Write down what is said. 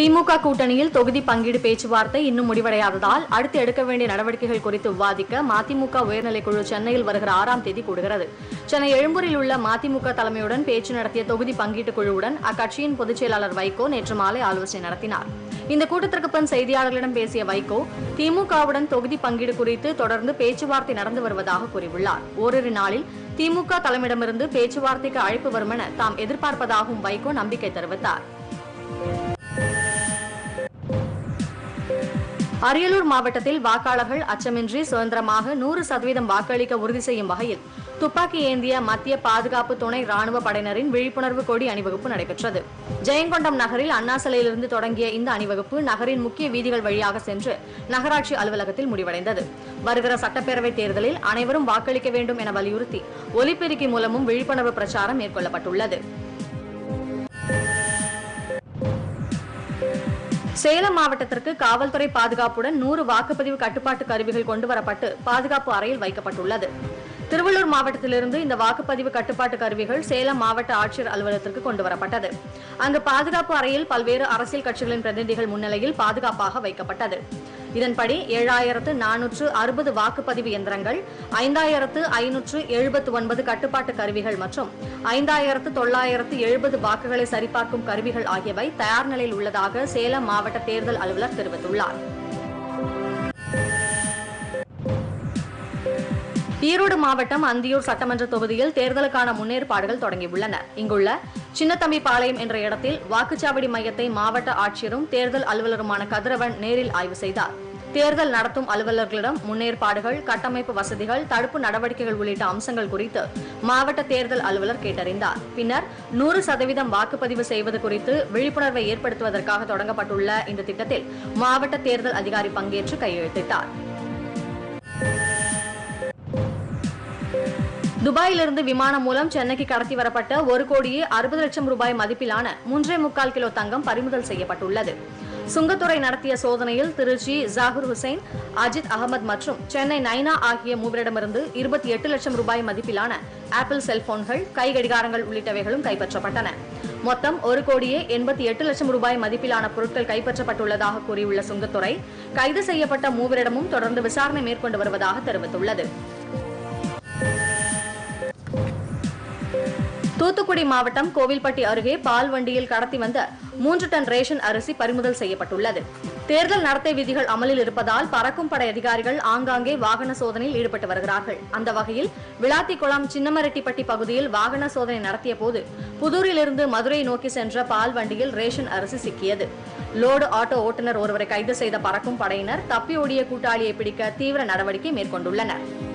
திமுக கூட்டணியில் தொகுதி பங்கீடு பேச்சுவார்த்தை இன்னும் முடிவடையாததால் அடுத்து எடுக்க வேண்டிய நடவடிக்கைகள் குறித்து விவாதிக்க மதிமுக உயர்நிலைக்குழு சென்னையில் வருகிற ஆறாம் தேதி கூடுகிறது சென்னை எழும்பூரில் உள்ள மதிமுக தலைமையுடன் பேச்சு நடத்திய தொகுதி பங்கீட்டு குழுவுடன் அக்கட்சியின் பொதுச் செயலாளர் வைகோ நேற்று மாலை ஆலோசனை நடத்தினார் இந்த கூட்டத்திற்கு பின் செய்தியாளர்களிடம் பேசிய வைகோ திமுகவுடன் தொகுதி பங்கீடு குறித்து தொடர்ந்து பேச்சுவார்த்தை நடந்து வருவதாக கூறியுள்ளார் ஓரிரு நாளில் திமுக தலைமையிடமிருந்து பேச்சுவார்த்தைக்கு அழைப்பு வரும் என தாம் எதிர்பார்ப்பதாகவும் வைகோ நம்பிக்கை தெரிவித்தார் அரியலூர் மாவட்டத்தில் வாக்காளர்கள் அச்சமின்றி சுதந்திரமாக நூறு சதவீதம் வாக்களிக்க உறுதி செய்யும் வகையில் துப்பாக்கி ஏந்திய மத்திய பாதுகாப்பு துணை ராணுவ படையினரின் விழிப்புணர்வு கொடி அணிவகுப்பு நடைபெற்றது ஜெயங்கொண்டம் நகரில் அண்ணா சிலையிலிருந்து தொடங்கிய இந்த அணிவகுப்பு நகரின் முக்கிய வீதிகள் வழியாக சென்று நகராட்சி அலுவலகத்தில் முடிவடைந்தது வருகிற சட்டப்பேரவைத் தேர்தலில் அனைவரும் வாக்களிக்க வேண்டும் என வலியுறுத்தி ஒலிபெருக்கி மூலமும் விழிப்புணர்வு பிரச்சாரம் மேற்கொள்ளப்பட்டுள்ளது சேலம் மாவட்டத்திற்கு காவல்துறை பாதுகாப்புடன் நூறு வாக்குப்பதிவு கட்டுப்பாட்டு கருவிகள் கொண்டுவரப்பட்டு பாதுகாப்பு அறையில் வைக்கப்பட்டுள்ளது திருவள்ளூர் மாவட்டத்திலிருந்து இந்த வாக்குப்பதிவு கட்டுப்பாட்டு கருவிகள் சேலம் மாவட்ட ஆட்சியர் அலுவலகத்திற்கு கொண்டுவரப்பட்டது அங்கு பாதுகாப்பு அறையில் பல்வேறு அரசியல் கட்சிகளின் பிரதிநிதிகள் முன்னிலையில் பாதுகாப்பாக வைக்கப்பட்டது இதன்படி ஏழாயிரத்து நானூற்று அறுபது வாக்குப்பதிவு இயந்திரங்கள் ஐந்தாயிரத்து ஐநூற்று எழுபத்து ஒன்பது கட்டுப்பாட்டு கருவிகள் மற்றும் ஐந்தாயிரத்து தொள்ளாயிரத்து எழுபது வாக்குகளை சரிபார்க்கும் கருவிகள் ஆகியவை தயார் நிலையில் உள்ளதாக சேலம் மாவட்ட தேர்தல் அலுவலர் தெரிவித்துள்ளார் ஈரோடு மாவட்டம் அந்தியூர் சட்டமன்ற தொகுதியில் தேர்தலுக்கான முன்னேற்பாடுகள் தொடங்கியுள்ளன இங்குள்ள சின்னத்தம்பிபாளையம் என்ற இடத்தில் வாக்குச்சாவடி மையத்தை மாவட்ட ஆட்சியரும் தேர்தல் அலுவலருமான கதிரவன் நேரில் ஆய்வு செய்தார் தேர்தல் நடத்தும் அலுவலர்களிடம் முன்னேற்பாடுகள் கட்டமைப்பு வசதிகள் தடுப்பு நடவடிக்கைகள் உள்ளிட்ட அம்சங்கள் குறித்து மாவட்ட தேர்தல் அலுவலர் கேட்டறிந்தார் பின்னர் நூறு சதவீதம் வாக்குப்பதிவு செய்வது குறித்து விழிப்புணர்வை ஏற்படுத்துவதற்காக தொடங்கப்பட்டுள்ள இந்த திட்டத்தில் மாவட்ட தேர்தல் அதிகாரி பங்கேற்று கையெழுத்திட்டார் துபாயிலிருந்து விமானம் மூலம் சென்னைக்கு கடத்தி வரப்பட்ட ஒரு கோடியே அறுபது லட்சம் ரூபாய் மதிப்பிலான மூன்றே முக்கால் கிலோ தங்கம் பறிமுதல் செய்யப்பட்டுள்ளது சுங்கத்துறை நடத்திய சோதனையில் திருச்சி ஜாகுர் ஹுசைன் அஜித் அகமது மற்றும் சென்னை நைனா ஆகிய மூவரிடமிருந்து இருபத்தி எட்டு லட்சம் ரூபாய் மதிப்பிலான ஆப்பிள் செல்போன்கள் கை கடிகாரங்கள் உள்ளிட்டவைகளும் கைப்பற்றப்பட்டன மொத்தம் ஒரு கோடியே எண்பத்தி எட்டு லட்சம் ரூபாய் மதிப்பிலான பொருட்கள் கைப்பற்றப்பட்டுள்ளதாக கூறியுள்ள சுங்கத்துறை கைது செய்யப்பட்ட மூவரிடமும் தொடர்ந்து விசாரணை மேற்கொண்டு வருவதாக தெரிவித்துள்ளது தூத்துக்குடி மாவட்டம் கோவில்பட்டி அருகே பால் வண்டியில் கடத்தி வந்த மூன்று டன் ரேஷன் அரிசி பறிமுதல் செய்யப்பட்டுள்ளது தேர்தல் நடத்தை விதிகள் அமலில் இருப்பதால் பறக்கும் படை அதிகாரிகள் ஆங்காங்கே வாகன சோதனையில் ஈடுபட்டு வருகிறார்கள் அந்த வகையில் விளாத்திக்குளம் சின்னமரெட்டிப்பட்டி பகுதியில் வாகன சோதனை நடத்திய போது புதூரிலிருந்து மதுரை நோக்கி சென்ற பால் வண்டியில் ரேஷன் அரிசி சிக்கியது லோடு ஆட்டோ ஓட்டுநர் ஒருவரை கைது செய்த பறக்கும் படையினர் தப்பி ஓடிய கூட்டாளியை பிடிக்க தீவிர நடவடிக்கை மேற்கொண்டுள்ளனர்